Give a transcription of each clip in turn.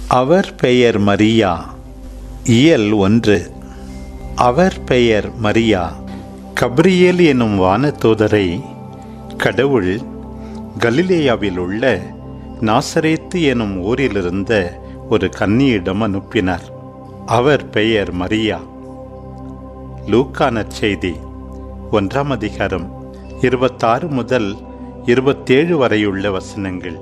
அவர் பெயர் மரியா இயல் ஒன்று அவர் பெயர் மரியா கப்ரியேல் எனும் வானதூதரை கடவுள் கலிலேயாவில் உள்ள நாசரேத்து எனும் ஊரிலிருந்த ஒரு கன்னியிடம் அனுப்பினார் அவர் பெயர் மரியா லூக்கான செய்தி ஒன்றாம் அதிகாரம் இருபத்தாறு முதல் இருபத்தேழு வரையுள்ள வசனங்கள்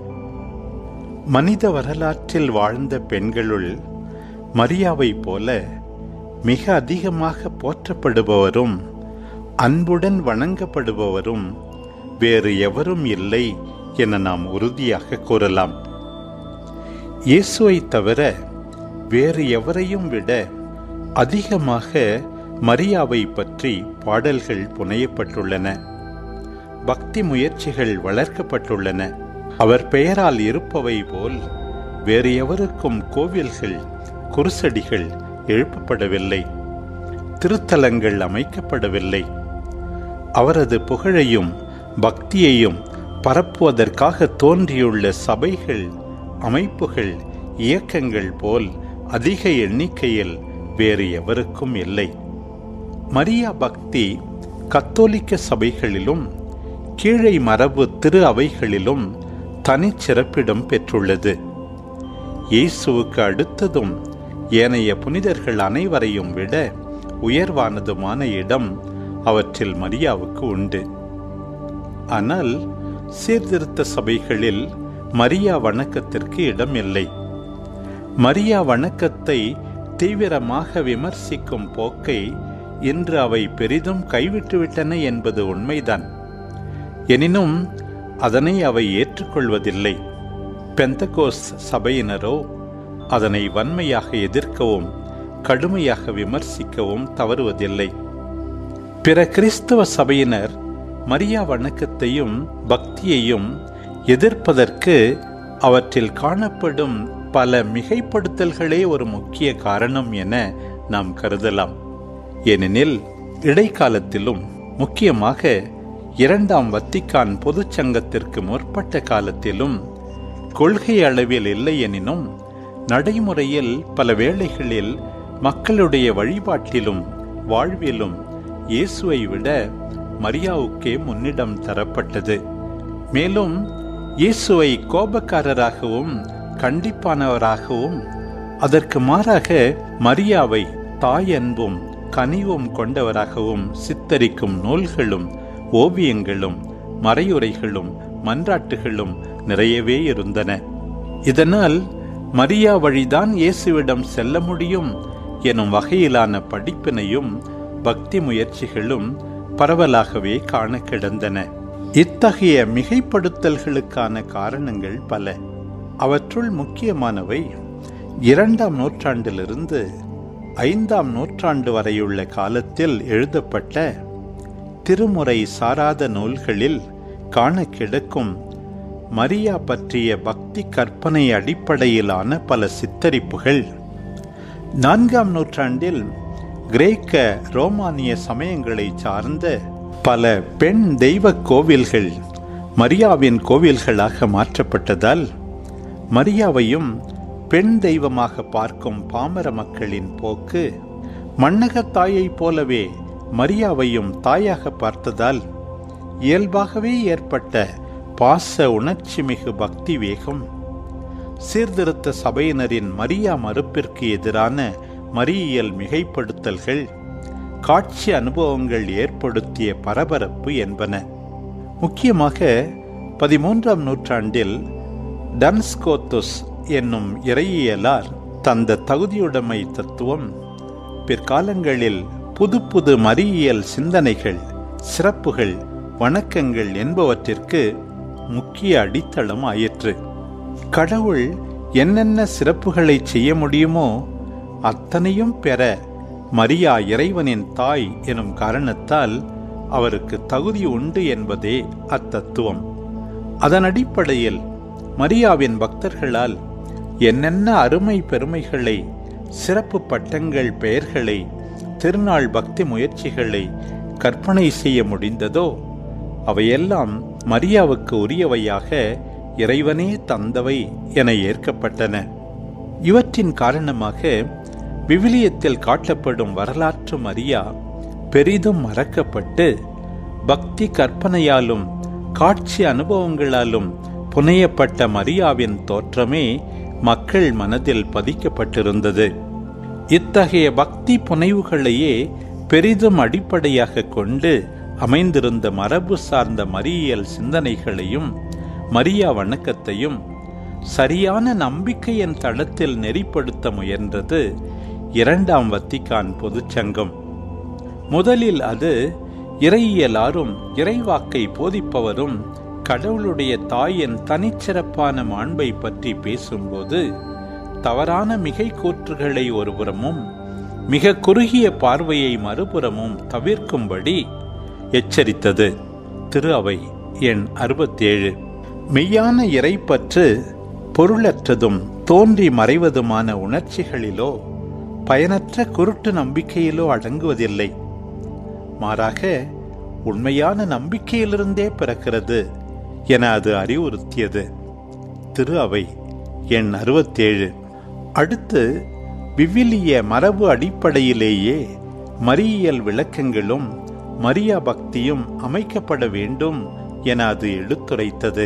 மனித வரலாற்றில் வாழ்ந்த பெண்களுள் மரியாவைப் போல மிக அதிகமாக போற்றப்படுபவரும் அன்புடன் வணங்கப்படுபவரும் வேறு எவரும் இல்லை என நாம் உறுதியாக கூறலாம் இயேசுவை தவிர வேறு எவரையும் விட அதிகமாக மரியாவை பற்றி பாடல்கள் புனையப்பட்டுள்ளன பக்தி முயற்சிகள் வளர்க்கப்பட்டுள்ளன அவர் பெயரால் இருப்பவை போல் வேறு எவருக்கும் கோவில்கள் குருசடிகள் எழுப்பப்படவில்லை திருத்தலங்கள் அமைக்கப்படவில்லை அவரது புகழையும் பக்தியையும் பரப்புவதற்காக தோன்றியுள்ள சபைகள் அமைப்புகள் இயக்கங்கள் போல் அதிக எண்ணிக்கையில் வேறு எவருக்கும் இல்லை மரியா பக்தி கத்தோலிக்க சபைகளிலும் கீழை மரபு திரு அவைகளிலும் தனிச்சிறப்பிடம் பெற்றுள்ளது இயேசுவுக்கு அடுத்ததும் ஏனைய புனிதர்கள் அனைவரையும் விட உயர்வானதுமான இடம் அவற்றில் மரியாவுக்கு உண்டு ஆனால் சீர்திருத்த சபைகளில் மரியா வணக்கத்திற்கு இடம் இல்லை மரியா வணக்கத்தை தீவிரமாக விமர்சிக்கும் போக்கை இன்று அவை பெரிதும் கைவிட்டுவிட்டன என்பது உண்மைதான் எனினும் அதனை அவை ஏற்றுக்கொள்வதில்லை பெந்தகோஸ் சபையினரோ அதனை வன்மையாக எதிர்க்கவும் கடுமையாக விமர்சிக்கவும் தவறுவதில்லை பிற கிறிஸ்தவ சபையினர் மரியா வணக்கத்தையும் பக்தியையும் எதிர்ப்பதற்கு அவற்றில் காணப்படும் பல மிகைப்படுத்தல்களே ஒரு முக்கிய காரணம் என நாம் கருதலாம் ஏனெனில் இடைக்காலத்திலும் முக்கியமாக இரண்டாம் வத்திக்கான் பொதுச் சங்கத்திற்கு முற்பட்ட காலத்திலும் கொள்கை அளவில் இல்லை எனினும் நடைமுறையில் பல வேளைகளில் மக்களுடைய வழிபாட்டிலும் வாழ்விலும் இயேசுவை விட மரியாவுக்கே முன்னிடம் தரப்பட்டது மேலும் இயேசுவை கோபக்காரராகவும் கண்டிப்பானவராகவும் அதற்கு மாறாக மரியாவை தாய் அன்பும் கனிவும் கொண்டவராகவும் சித்தரிக்கும் நூல்களும் ஓவியங்களும் மறையுரைகளும் மன்றாட்டுகளும் நிறையவே இருந்தன இதனால் மரியா வழிதான் இயேசுவிடம் செல்ல முடியும் எனும் வகையிலான படிப்பினையும் பக்தி முயற்சிகளும் பரவலாகவே காண கிடந்தன இத்தகைய மிகைப்படுத்தல்களுக்கான காரணங்கள் பல அவற்றுள் முக்கியமானவை இரண்டாம் நூற்றாண்டிலிருந்து ஐந்தாம் நூற்றாண்டு வரையுள்ள காலத்தில் எழுதப்பட்ட திருமுறை சாராத நூல்களில் காண கிடக்கும் மரியா பற்றிய பக்தி கற்பனை அடிப்படையிலான பல சித்தரிப்புகள் நான்காம் நூற்றாண்டில் கிரேக்க ரோமானிய சமயங்களை சார்ந்த பல பெண் தெய்வ கோவில்கள் மரியாவின் கோவில்களாக மாற்றப்பட்டதால் மரியாவையும் பெண் தெய்வமாக பார்க்கும் பாமர மக்களின் போக்கு மன்னக தாயைப் போலவே மரியாவையும் தாயாக பார்த்ததால் இயல்பாகவே ஏற்பட்ட பாச உணர்ச்சி மிகு பக்தி வேகம் சீர்திருத்த சபையினரின் மரியா மறுப்பிற்கு எதிரான மரியியல் மிகைப்படுத்தல்கள் காட்சி அனுபவங்கள் ஏற்படுத்திய பரபரப்பு என்பன முக்கியமாக பதிமூன்றாம் நூற்றாண்டில் டன்ஸ்கோத்துஸ் என்னும் இறையியலார் தந்த தகுதியுடைமை தத்துவம் பிற்காலங்களில் புது புது மறியியல் சிந்தனைகள் சிறப்புகள் வணக்கங்கள் என்பவற்றிற்கு முக்கிய அடித்தளம் ஆயிற்று கடவுள் என்னென்ன சிறப்புகளை செய்ய முடியுமோ அத்தனையும் பெற மரியா இறைவனின் தாய் எனும் காரணத்தால் அவருக்கு தகுதி உண்டு என்பதே அத்தத்துவம் அதன் அடிப்படையில் மரியாவின் பக்தர்களால் என்னென்ன அருமை பெருமைகளை சிறப்பு பட்டங்கள் பெயர்களை திருநாள் பக்தி முயற்சிகளை கற்பனை செய்ய முடிந்ததோ அவையெல்லாம் மரியாவுக்கு உரியவையாக இறைவனே தந்தவை என ஏற்கப்பட்டன இவற்றின் காரணமாக விவிலியத்தில் காட்டப்படும் வரலாற்று மரியா பெரிதும் மறக்கப்பட்டு பக்தி கற்பனையாலும் காட்சி அனுபவங்களாலும் புனையப்பட்ட மரியாவின் தோற்றமே மக்கள் மனதில் பதிக்கப்பட்டிருந்தது இத்தகைய பக்தி புனைவுகளையே பெரிதும் அடிப்படையாக கொண்டு அமைந்திருந்த மரபு சார்ந்த மரியல் சிந்தனைகளையும் மரியா வணக்கத்தையும் சரியான நம்பிக்கையின் தளத்தில் நெறிப்படுத்த முயன்றது இரண்டாம் வத்திக்கான் பொதுச்சங்கம் முதலில் அது இறையியலாரும் இறைவாக்கை போதிப்பவரும் கடவுளுடைய தாயின் தனிச்சிறப்பான மாண்பை பற்றி பேசும்போது தவறான மிகை கூற்றுகளை ஒருபுறமும் மிக குறுகிய பார்வையை மறுபுறமும் தவிர்க்கும்படி எச்சரித்தது திரு அவை எண் அறுபத்தேழு மெய்யான இறைப்பற்று பொருளற்றதும் தோன்றி மறைவதுமான உணர்ச்சிகளிலோ பயனற்ற குருட்டு நம்பிக்கையிலோ அடங்குவதில்லை மாறாக உண்மையான நம்பிக்கையிலிருந்தே பிறக்கிறது என அது அறிவுறுத்தியது திரு அவை எண் அறுபத்தேழு அடுத்து விவிலிய மரபு அடிப்படையிலேயே மரியல் விளக்கங்களும் மரியா பக்தியும் அமைக்கப்பட வேண்டும் என அது எடுத்துரைத்தது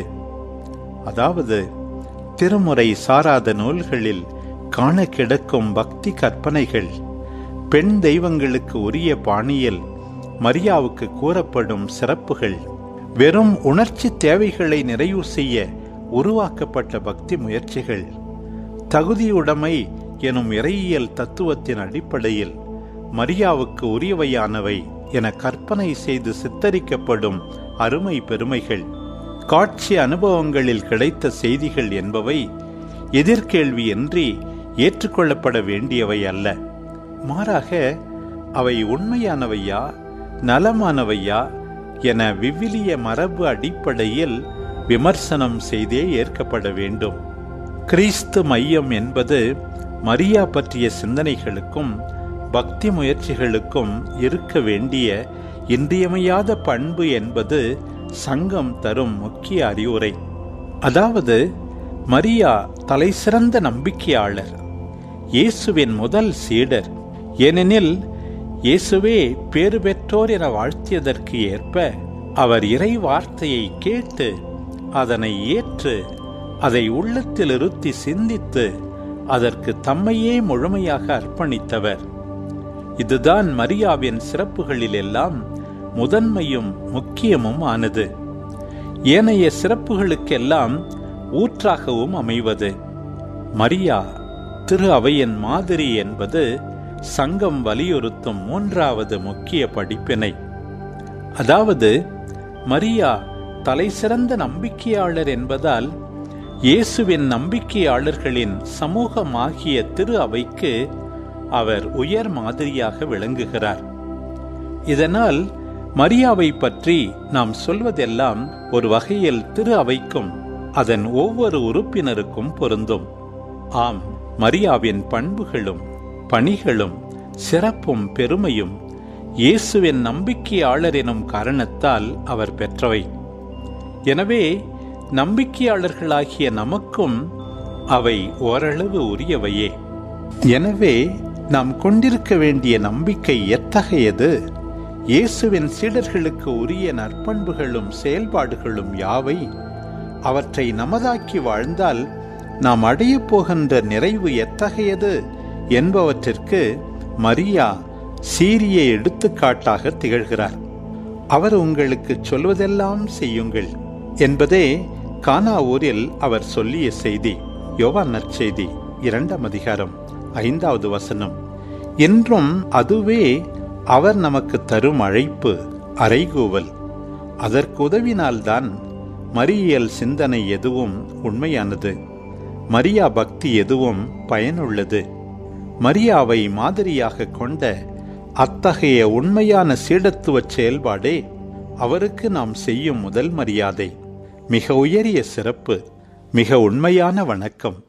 அதாவது திருமுறை சாராத நூல்களில் காண கிடக்கும் பக்தி கற்பனைகள் பெண் தெய்வங்களுக்கு உரிய பாணியில் மரியாவுக்கு கூறப்படும் சிறப்புகள் வெறும் உணர்ச்சி தேவைகளை நிறைவு செய்ய உருவாக்கப்பட்ட பக்தி முயற்சிகள் தகுதியுடைமை எனும் இறையியல் தத்துவத்தின் அடிப்படையில் மரியாவுக்கு உரியவையானவை என கற்பனை செய்து சித்தரிக்கப்படும் அருமை பெருமைகள் காட்சி அனுபவங்களில் கிடைத்த செய்திகள் என்பவை எதிர்கேள்வியின்றி ஏற்றுக்கொள்ளப்பட வேண்டியவை அல்ல மாறாக அவை உண்மையானவையா நலமானவையா என விவிலிய மரபு அடிப்படையில் விமர்சனம் செய்தே ஏற்கப்பட வேண்டும் கிறிஸ்து மையம் என்பது மரியா பற்றிய சிந்தனைகளுக்கும் பக்தி முயற்சிகளுக்கும் இருக்க வேண்டிய இன்றியமையாத பண்பு என்பது சங்கம் தரும் முக்கிய அறிவுரை அதாவது மரியா தலைசிறந்த நம்பிக்கையாளர் இயேசுவின் முதல் சீடர் ஏனெனில் இயேசுவே பேறு பெற்றோர் என வாழ்த்தியதற்கு ஏற்ப அவர் இறை வார்த்தையை கேட்டு அதனை ஏற்று அதை உள்ளத்தில் இருத்தி சிந்தித்து அதற்கு தம்மையே முழுமையாக அர்ப்பணித்தவர் இதுதான் மரியாவின் சிறப்புகளில் எல்லாம் முதன்மையும் முக்கியமும் ஆனது ஏனைய சிறப்புகளுக்கெல்லாம் ஊற்றாகவும் அமைவது மரியா திரு அவையின் மாதிரி என்பது சங்கம் வலியுறுத்தும் மூன்றாவது முக்கிய படிப்பினை அதாவது மரியா தலைசிறந்த நம்பிக்கையாளர் என்பதால் இயேசுவின் நம்பிக்கையாளர்களின் சமூகமாகிய திரு அவைக்கு அவர் உயர் மாதிரியாக விளங்குகிறார் இதனால் மரியாவை பற்றி நாம் சொல்வதெல்லாம் ஒரு வகையில் திரு அவைக்கும் அதன் ஒவ்வொரு உறுப்பினருக்கும் பொருந்தும் ஆம் மரியாவின் பண்புகளும் பணிகளும் சிறப்பும் பெருமையும் இயேசுவின் நம்பிக்கையாளர் எனும் காரணத்தால் அவர் பெற்றவை எனவே நம்பிக்கையாளர்களாகிய நமக்கும் அவை ஓரளவு உரியவையே எனவே நாம் கொண்டிருக்க வேண்டிய நம்பிக்கை எத்தகையது இயேசுவின் சீடர்களுக்கு உரிய நற்பண்புகளும் செயல்பாடுகளும் யாவை அவற்றை நமதாக்கி வாழ்ந்தால் நாம் அடையப் போகின்ற நிறைவு எத்தகையது என்பவற்றிற்கு மரியா சீரிய எடுத்துக்காட்டாக திகழ்கிறார் அவர் உங்களுக்கு சொல்வதெல்லாம் செய்யுங்கள் என்பதே கானா ஊரில் அவர் சொல்லிய செய்தி யோவான் நற்செய்தி இரண்டாம் அதிகாரம் ஐந்தாவது வசனம் என்றும் அதுவே அவர் நமக்கு தரும் அழைப்பு அறைகூவல் அதற்கு உதவினால்தான் மரியல் சிந்தனை எதுவும் உண்மையானது மரியா பக்தி எதுவும் பயனுள்ளது மரியாவை மாதிரியாக கொண்ட அத்தகைய உண்மையான சீடத்துவ செயல்பாடே அவருக்கு நாம் செய்யும் முதல் மரியாதை மிக உயரிய சிறப்பு மிக உண்மையான வணக்கம்